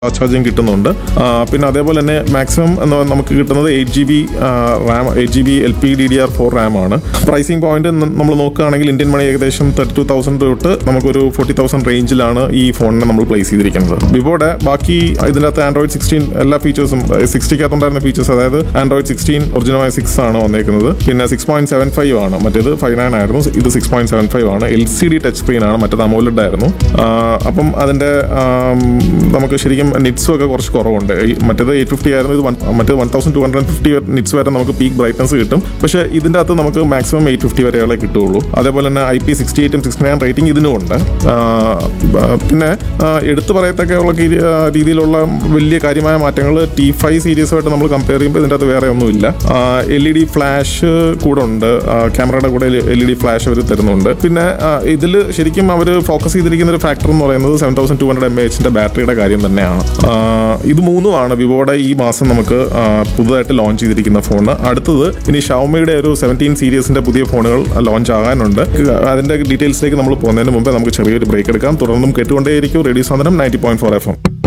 charging കിട്ടുന്നുണ്ട് ആ, പിന്നെ അതേപോലെ തന്നെ മാക്സിമം എന്ന് പറഞ്ഞാൽ നമുക്ക് കിട്ടുന്നത് eight G B RAM eight G B L P D D R four RAM ആണ് പ്രൈസിംഗ് പോയിന്റ് നമ്മൾ നോക്കുകയാണെങ്കിൽ ഇന്ത്യൻ മണി ഏകദേശം തേർട്ടി ടു തൗസൻഡ് തൊട്ട് നമുക്കൊരു ഫോർട്ടി തൗസൻഡ് റേഞ്ചിലാണ് ഈ ഫോണിനെ നമ്മൾ പ്ലേസ് ചെയ്തിരിക്കുന്നത് വിവോയുടെ ബാക്കി ഇതിനകത്ത് ആൻഡ്രോയിഡ് സിക്സ്റ്റീൻ എല്ലാ ഫീച്ചേഴ്സും സിക്സ്റ്റിക്കകത്തുണ്ടായിരുന്ന ഫീച്ചേഴ്സ് അതായത് ആൻഡ്രോയിഡ് സിക്സ്റ്റീൻ ഒറിജിനലായ സിക്സ് ആണ് വന്നേക്കുന്നത് പിന്നെ സിക്സ് പോയിന്റ് സെവൻ ഫൈവ് ആണ് മറ്റേത് ഫൈവ് നയൻ ആയിരുന്നു ഇത് സിക്സ് പോയിന്റ് സെവൻ ഫൈവ് ആണ് L C D touch screen ആണ് മറ്റേത് അമോലഡ് ആയിരുന്നു ആ, അപ്പം അതിന്റെ ആം, നമുക്ക് ശരിക്കും നിറ്റ്സും ഒക്കെ കുറച്ച് കുറവുണ്ട് ഈ മറ്റേത് എയ്റ്റ് ഫിഫ്റ്റി ആയിരുന്നു ഇത് one- മറ്റേത് one thousand two hundred fifty nits വരെ നമുക്ക് പീക്ക് ബ്രൈറ്റ്നസ് കിട്ടും പക്ഷേ ഇതിന്റെ അകത്ത് നമുക്ക് മാക്സിമം എയ്റ്റ് ഫിഫ്റ്റി വരെയുള്ള കിട്ടുള്ളൂ അതേപോലെ തന്നെ ഐ പി സിക്സ്റ്റി എയ്റ്റും സിക്സ്റ്റി നയൻ റേറ്റിംഗ് ഇതിനും ഉണ്ട് ആ, ബ- പിന്നെ ആ, എടുത്തു പറയത്തക്കെയുള്ള കീ- ആ, രീതിയിലുള്ള വലിയ കാര്യമായ മാറ്റങ്ങൾ ടി ഫൈവ് സീരീസുമായിട്ട് നമ്മൾ കമ്പയർ ചെയ്യുമ്പോൾ ഇതിൻ്റെ അകത്ത് വേറെ ഒന്നുമില്ല എൽ ഇ ഡി ഫ്ലാഷ് കൂടെ ഉണ്ട് ക്യാമറയുടെ കൂടെ എൽ ഇ ഡി ഫ്ലാഷ് അവർ തരുന്നുണ്ട് പിന്നെ ഇതിൽ ശരിക്കും അവർ ഫോക്കസ് ചെയ്തിരിക്കുന്ന ഒരു ഫാക്ടർ എന്ന് പറയുന്നത് seven thousand two hundred M എച്ചിന്റെ ബാറ്ററിയുടെ കാര്യം തന്നെയാണ് ആ, ഇത് മൂന്നുമാണ് വിവോയുടെ ഈ മാസം നമുക്ക് ആ, പുതുതായിട്ട് ലോഞ്ച് ചെയ്തിരിക്കുന്ന ഫോൺ അടുത്തത് ഇനി ഷവമിയുടെ ഒരു സെവൻറ്റീൻ സീരീസിന്റെ പുതിയ ഫോണുകൾ ലോഞ്ച് ആകാനുണ്ട് അതിന്റെ ഡീറ്റെയിൽസിലേക്ക് നമ്മൾ പോകുന്നതിന് മുമ്പ് നമുക്ക് ചെറിയൊരു ബ്രേക്ക് എടുക്കാം തുടർന്നും കേട്ടുകൊണ്ടേയിരിക്കും റേഡിയോ സാധനം ninety point four F M